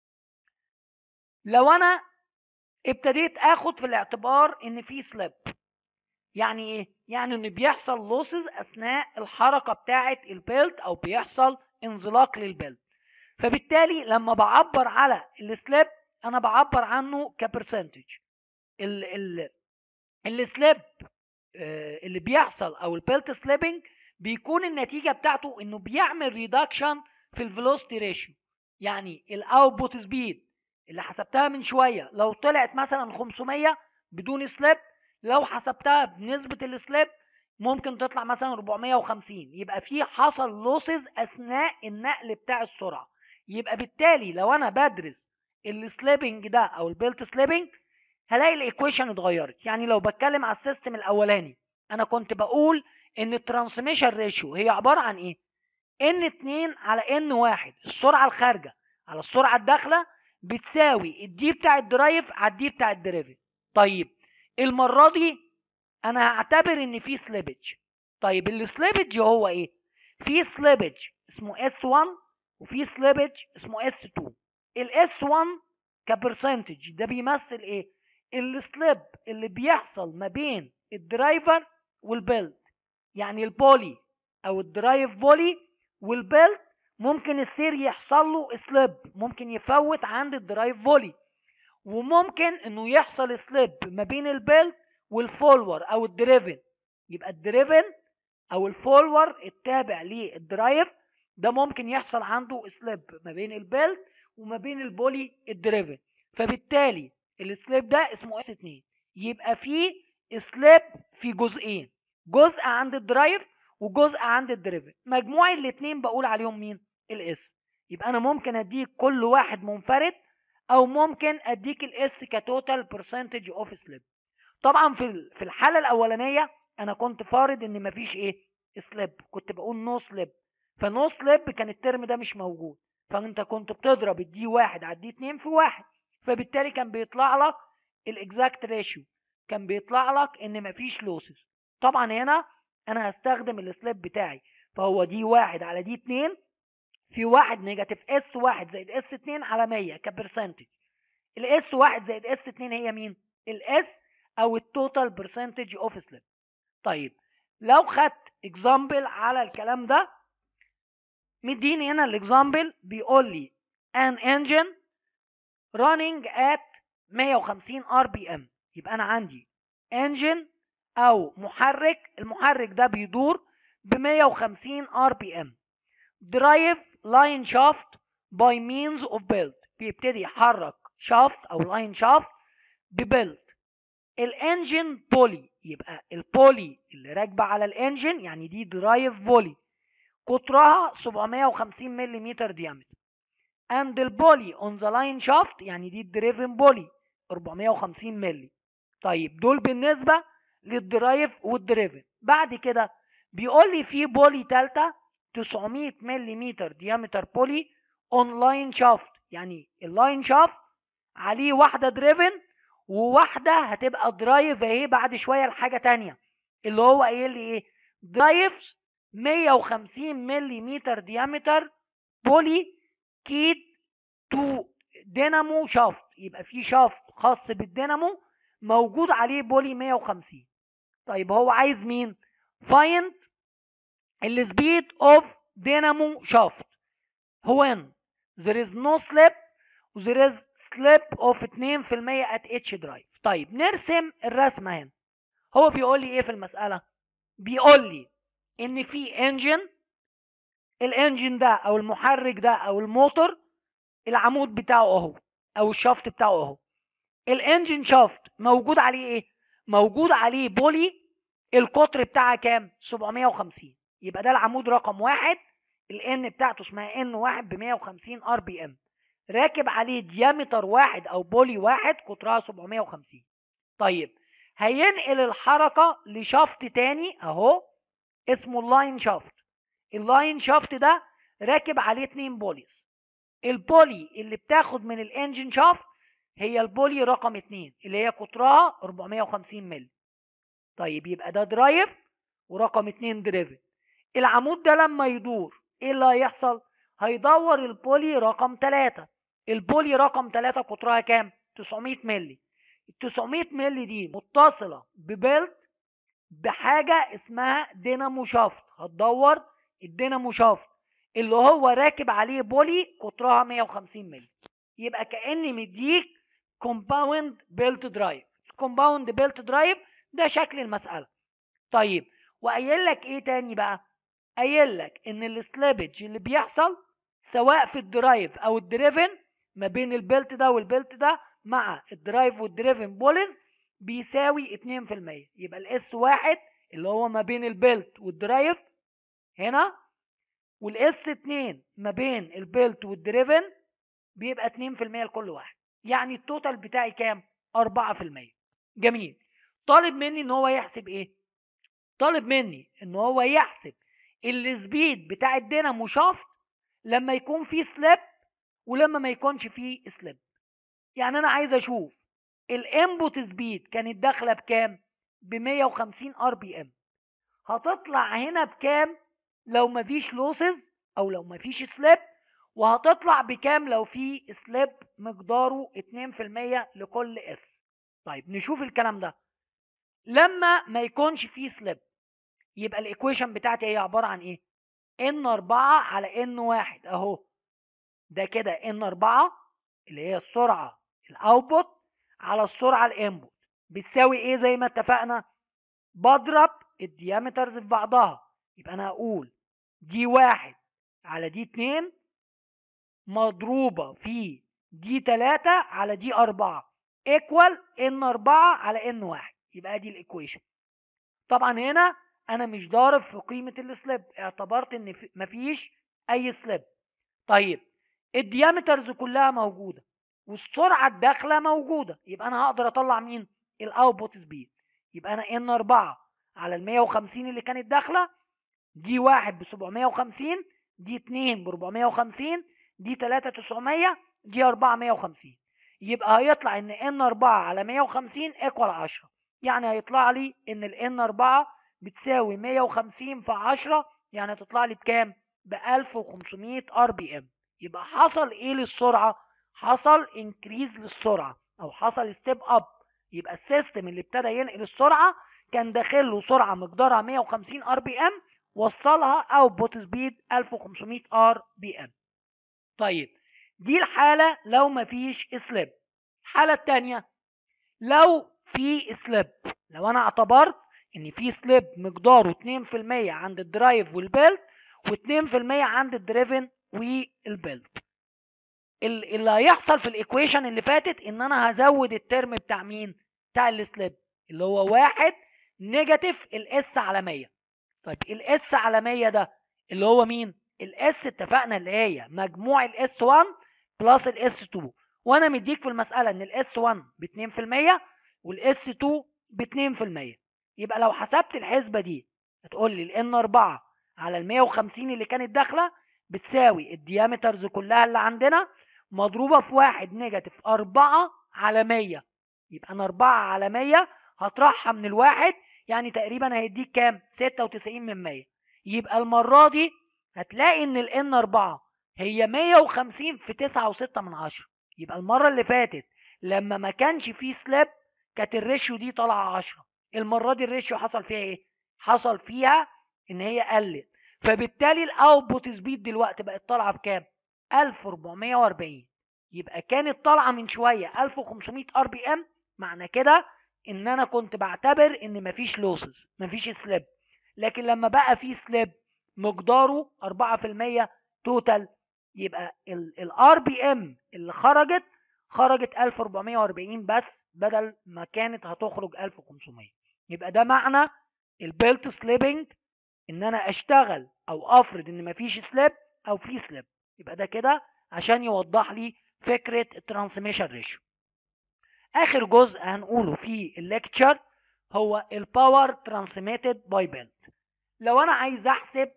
لو انا ابتديت اخد في الاعتبار ان في سليب يعني ايه يعني ان بيحصل لوسز اثناء الحركه بتاعه البيلت او بيحصل انزلاق للبيلت فبالتالي لما بعبر على السليب انا بعبر عنه كبرسنتج السليب اللي بيحصل او البيلت سليبنج بيكون النتيجه بتاعته انه بيعمل ريدكشن في الفيلوسيتي ريشيو يعني الاوتبوت سبيد اللي حسبتها من شويه لو طلعت مثلا 500 بدون سليب لو حسبتها بنسبه السليب ممكن تطلع مثلا 450 يبقى في حصل لوسز اثناء النقل بتاع السرعه يبقى بالتالي لو انا بدرس السليبنج ده او البيلت سليبنج هلاقي الايكويشن اتغيرت يعني لو بتكلم على السيستم الاولاني انا كنت بقول ان الترانسميشن ريشيو هي عباره عن ايه ان 2 على ان 1 السرعه الخارجه على السرعه الداخله بتساوي الدي بتاع الدرايف على الدي بتاع الدريفن طيب المره دي انا هعتبر ان في سليبج طيب السليبج هو ايه في سليبج اسمه اس 1 وفي سليبج اسمه اس 2 الاس 1 كبرسنتج ده بيمثل ايه السليب اللي بيحصل ما بين الدرايفر والبيلد يعني البولي او الدرايف بولي والبيلد ممكن السير يحصل له سليب ممكن يفوت عند الدرايف بولي وممكن انه يحصل سليب ما بين البيلد والفولور او الدريفن يبقى الدريفن او الفولور التابع للدرايف ده ممكن يحصل عنده سليب ما بين البيلد وما بين البولي الدريفن فبالتالي السليب ده اسمه اس 2 يبقى في سليب في جزئين جزء عند الدرايف وجزء عند الدريفن مجموع الاثنين بقول عليهم مين الاس يبقى انا ممكن اديك كل واحد منفرد او ممكن اديك الاس كتوتال برسنتج اوف سليب طبعا في في الحاله الاولانيه انا كنت فارض ان مفيش ايه سليب كنت بقول نو سليب فنو سليب كان الترم ده مش موجود فانت كنت بتضرب الدي واحد على الدي اتنين في واحد فبالتالي كان بيطلع لك الاكزاكت ريشيو كان بيطلع لك ان مفيش لوسز طبعا هنا انا هستخدم السليب بتاعي فهو دي واحد على دي اتنين في واحد نيجاتيف اس واحد زائد اس اتنين على مية كبرسنتج الاس واحد زائد اس اتنين هي مين؟ الاس او التوتال برسنتج اوف سليب طيب لو خدت اكزامبل على الكلام ده مديني هنا الاكزامبل بيقول لي an engine running at 150 ار بي ام يبقى انا عندي engine او محرك المحرك ده بيدور ب 150 ار بي ام drive line shaft by means of belt بيبتدي يحرك شافت او لاين شافت ببلت الانجن بولي يبقى البولي اللي راكبه على الانجن يعني دي درايف بولي قطرها 750 ملم ديامتر and البولي on the line shaft يعني دي الدريفن بولي 450 ملي طيب دول بالنسبه للدرايف والدريفن بعد كده بيقول لي في بولي ثالثه 900 ملم ديامتر بولي اون لاين شافت يعني اللاين شافت عليه واحده دريفن وواحده هتبقى درايف اهي بعد شويه لحاجه تانية اللي هو قايل لي ايه درايفز 150 ملم ديامتر بولي كيد تو دينامو شافت يبقى في شافت خاص بالدينامو موجود عليه بولي 150 طيب هو عايز مين فايند السبيد اوف دينامو شافت when there is no slip there is slip of 2% at each drive طيب نرسم الرسمه هنا هو بيقول لي ايه في المساله بيقول لي ان في انجن الانجن ده او المحرك ده او الموتور العمود بتاعه اهو او الشافت بتاعه اهو الانجن شافت موجود عليه ايه موجود عليه بولي القطر بتاعها كام 750 يبقى ده العمود رقم واحد الان بتاعته اسمها ان واحد ب 150 ار بي ام راكب عليه ديامتر واحد او بولي واحد قطرها 750 طيب هينقل الحركه لشافت تاني اهو اسمه اللاين شافت اللاين شافت ده راكب عليه اتنين بوليز البولي اللي بتاخد من الانجن شافت هي البولي رقم اتنين اللي هي قطرها 450 مللي طيب يبقى ده درايف ورقم اتنين دريفن العمود ده لما يدور ايه اللي هيحصل هيدور البولي رقم تلاتة البولي رقم تلاتة قطرها كام 900 مللي ال 900 مللي دي متصلة ببيلت بحاجة اسمها دينامو شافت هتدور الدينامو شافت اللي هو راكب عليه بولي قطرها 150 مللي يبقى كأني مديك كومباوند بيلت درايف الكومباوند بيلت درايف ده شكل المسألة طيب وقايل لك ايه تاني بقى قايل لك ان السليبج اللي بيحصل سواء في الدرايف او الدريفن ما بين البيلت ده والبيلت ده مع الدرايف والدريفن بوليز بيساوي 2% يبقى الاس واحد اللي هو ما بين البيلت والدرايف هنا والاس 2 ما بين البيلت والدريفن بيبقى 2% لكل واحد يعني التوتال بتاعي كام 4% جميل طالب مني ان هو يحسب ايه طالب مني ان هو يحسب السبيد بتاع الدينامو شافت لما يكون فيه سليب ولما ما يكونش فيه سليب يعني انا عايز اشوف الانبوت سبيد كانت داخله بكام ب 150 ار بي ام هتطلع هنا بكام لو مفيش لوسز او لو مفيش سليب وهتطلع بكام لو في سليب مقداره 2% لكل اس طيب نشوف الكلام ده لما ما يكونش فيه سليب يبقى الايكويشن بتاعتي هي عباره عن ايه ان 4 على ان 1 اهو ده كده ان 4 اللي هي السرعه الاوتبوت على السرعه الانبوت بتساوي ايه زي ما اتفقنا بضرب الديامترز في بعضها يبقى انا هقول دي واحد على دي اتنين مضروبة في دي تلاتة على دي أربعة ايكوال ان أربعة على ان واحد يبقى دي الايكويشن طبعا هنا انا مش ضارب في قيمة السليب اعتبرت ان مفيش اي سليب طيب الديامترز كلها موجودة والسرعة الداخلة موجودة يبقى انا هقدر اطلع مين الاوتبوت سبيد يبقى انا ان 4 على ال 150 اللي كانت داخلة دي واحد ب 750 دي 2 ب 450 دي 3 900 دي 4 150 يبقى هيطلع ان ان 4 على 150 ايكوال 10 يعني هيطلع لي ان الان 4 بتساوي 150 في 10 يعني هتطلع لي بكام ب 1500 ار بي ام يبقى حصل ايه للسرعه حصل انكريز للسرعه او حصل ستيب اب يبقى السيستم اللي ابتدى ينقل السرعه كان داخل له سرعه مقدارها 150 ار بي ام وصلها اوتبوت سبيد 1500 ار بي ام طيب دي الحاله لو مفيش سليب الحاله الثانيه لو في سليب لو انا اعتبرت ان في سليب مقداره 2% عند الدرايف والبيلد و2% عند الدريفن والبيلد اللي هيحصل في الايكويشن اللي فاتت ان انا هزود الترم بتاع مين بتاع السليب اللي هو واحد نيجاتيف الاس على 100 طيب الاس على 100 ده اللي هو مين الاس اتفقنا اللي هي مجموع الاس 1 بلس الاس 2 وانا مديك في المساله ان الاس 1 ب 2% والاس 2 ب 2% يبقى لو حسبت الحسبه دي هتقول لي الان 4 على ال 150 اللي كانت داخله بتساوي الديامترز كلها اللي عندنا مضروبه في واحد نيجاتيف 4 على 100 يبقى انا 4 على 100 هطرحها من الواحد يعني تقريبا هيديك كام 96 من 100 يبقى المره دي هتلاقي ان الان 4 هي 150 في 9.6 من 10 يبقى المره اللي فاتت لما ما كانش فيه سلاب كانت الريشيو دي طالعه 10 المره دي الريشيو حصل فيها ايه حصل فيها ان هي قلت فبالتالي الاوتبوت سبيد دلوقتي بقت طالعه بكام 1440 يبقى كانت طالعه من شويه 1500 ار بي ام معنى كده ان انا كنت بعتبر ان مفيش لوسز مفيش سليب لكن لما بقى في سليب مقداره 4% توتال يبقى الار بي ام اللي خرجت خرجت 1440 بس بدل ما كانت هتخرج 1500 يبقى ده معنى البيلت سليبنج ان انا اشتغل او افرض ان مفيش سليب او في سليب يبقى ده كده عشان يوضح لي فكره الترانسميشن ريشيو اخر جزء هنقوله في الليكتشر هو الباور ترانسميتد باي بيلت لو انا عايز احسب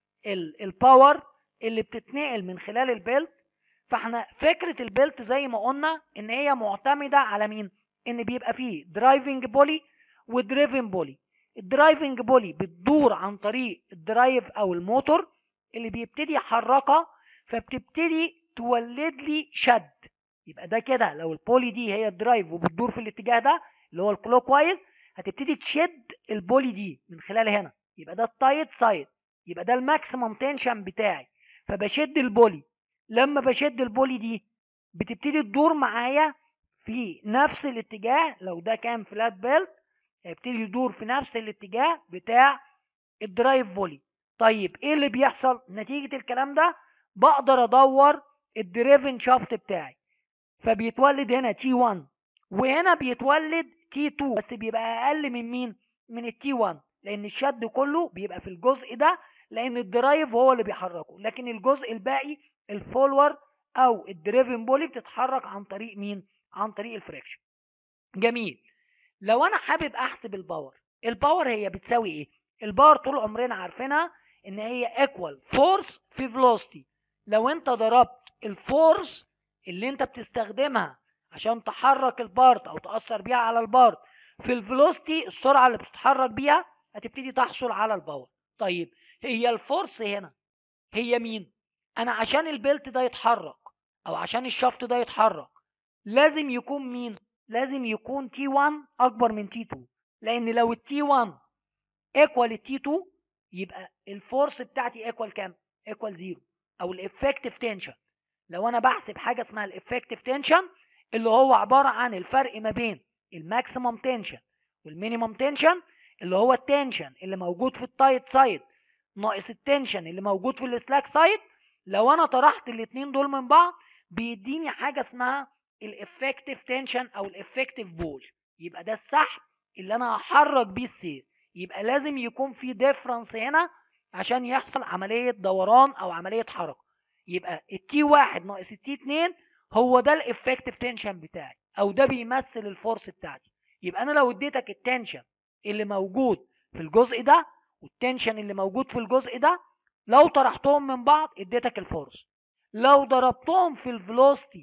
الباور اللي بتتنقل من خلال البيلت فاحنا فكره البيلت زي ما قلنا ان هي معتمده على مين ان بيبقى فيه درايفنج بولي ودريفن بولي الدرايفنج بولي بتدور عن طريق الدرايف او الموتور اللي بيبتدي يحركها فبتبتدي تولد لي شد يبقى ده كده لو البولي دي هي الدرايف وبتدور في الاتجاه ده اللي هو الكلوك وايز هتبتدي تشد البولي دي من خلال هنا يبقى ده التايت سايد يبقى ده الماكسيمم تنشن بتاعي فبشد البولي لما بشد البولي دي بتبتدي تدور معايا في نفس الاتجاه لو ده كان فلات بيلت هيبتدي يدور في نفس الاتجاه بتاع الدرايف فولي طيب ايه اللي بيحصل نتيجة الكلام ده بقدر ادور الدريفن شافت بتاعي فبيتولد هنا تي 1 وهنا بيتولد تي 2 بس بيبقى اقل من مين من التي 1 لان الشد كله بيبقى في الجزء ده لان الدرايف هو اللي بيحركه لكن الجزء الباقي الفولور او الدريفن بولي بتتحرك عن طريق مين عن طريق الفريكشن جميل لو انا حابب احسب الباور الباور هي بتساوي ايه الباور طول عمرنا عارفينها ان هي ايكوال فورس في فيلوسيتي لو انت ضربت الفورس اللي انت بتستخدمها عشان تحرك البارت او تاثر بيها على البارت في الفيلوسيتي السرعه اللي بتتحرك بيها هتبتدي تحصل على الباور طيب هي الفورس هنا هي مين انا عشان البلت ده يتحرك او عشان الشفط ده يتحرك لازم يكون مين لازم يكون تي 1 اكبر من تي 2 لان لو التي 1 ايكوال التي 2 يبقى الفورس بتاعتي ايكوال كام ايكوال زيرو او الافكتيف تنشن لو انا بحسب حاجه اسمها الافكتيف تنشن اللي هو عباره عن الفرق ما بين الماكسيمم تنشن والمينيمم تنشن اللي هو التنشن اللي موجود في التايت سايد ناقص التنشن اللي موجود في السلاك سايد لو انا طرحت الاثنين دول من بعض بيديني حاجه اسمها الافكتيف تنشن او الافكتيف بول يبقى ده السحب اللي انا هحرك بيه السير يبقى لازم يكون في ديفرنس هنا عشان يحصل عمليه دوران او عمليه حركه يبقى التي واحد ناقص التي اتنين هو ده الافكتيف تنشن بتاعي او ده بيمثل الفورس بتاعتي يبقى انا لو اديتك التنشن اللي موجود في الجزء ده والتنشن اللي موجود في الجزء ده لو طرحتهم من بعض اديتك الفورس لو ضربتهم في الفلوستي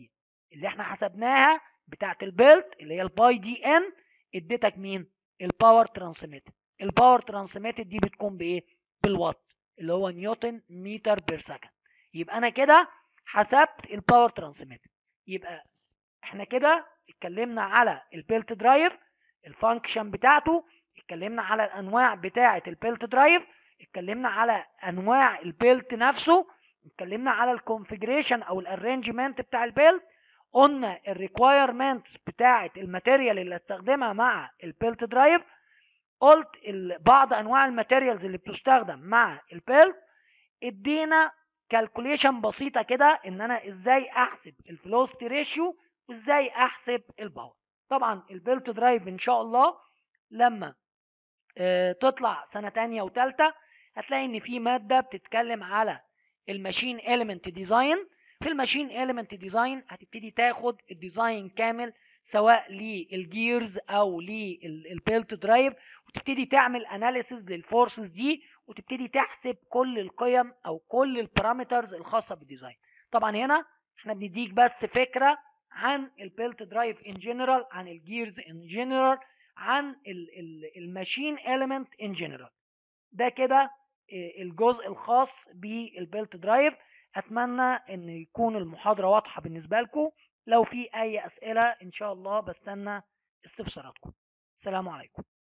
اللي احنا حسبناها بتاعت البيلت اللي هي الباي دي ان اديتك مين الباور ترانسميتد الباور ترانسميتد دي بتكون بايه بالوات اللي هو نيوتن متر بير سكند يبقى انا كده حسبت الباور ترانسميتد يبقى احنا كده اتكلمنا على البيلت درايف الفانكشن بتاعته اتكلمنا على الانواع بتاعه البيلت درايف اتكلمنا على انواع البيلت نفسه اتكلمنا على الكونفيجريشن او الارينجمنت بتاع البيلت قلنا الريكوايرمنتس بتاعه الماتيريال اللي استخدمها مع البيلت درايف قلت بعض انواع الماتيريالز اللي بتستخدم مع البيلت ادينا كالكوليشن بسيطه كده ان انا ازاي احسب الفلوستي ريشيو وازاي احسب الباور طبعا البيلت درايف ان شاء الله لما اه تطلع سنه تانية وتالتة هتلاقي ان في ماده بتتكلم على الماشين اليمنت ديزاين في الماشين اليمنت ديزاين هتبتدي تاخد الديزاين كامل سواء للجيرز او للبيلت درايف وتبتدي تعمل اناليسز للفورسز دي وتبتدي تحسب كل القيم او كل البارامترز الخاصه بالديزاين طبعا هنا احنا بنديك بس فكره عن البيلت درايف ان جنرال عن الجيرز ان جنرال عن الماشين اليمنت ان جنرال ده كده الجزء الخاص بالبيلت درايف اتمنى ان يكون المحاضره واضحه بالنسبه لكم لو في اي اسئله ان شاء الله بستنى استفساراتكم السلام عليكم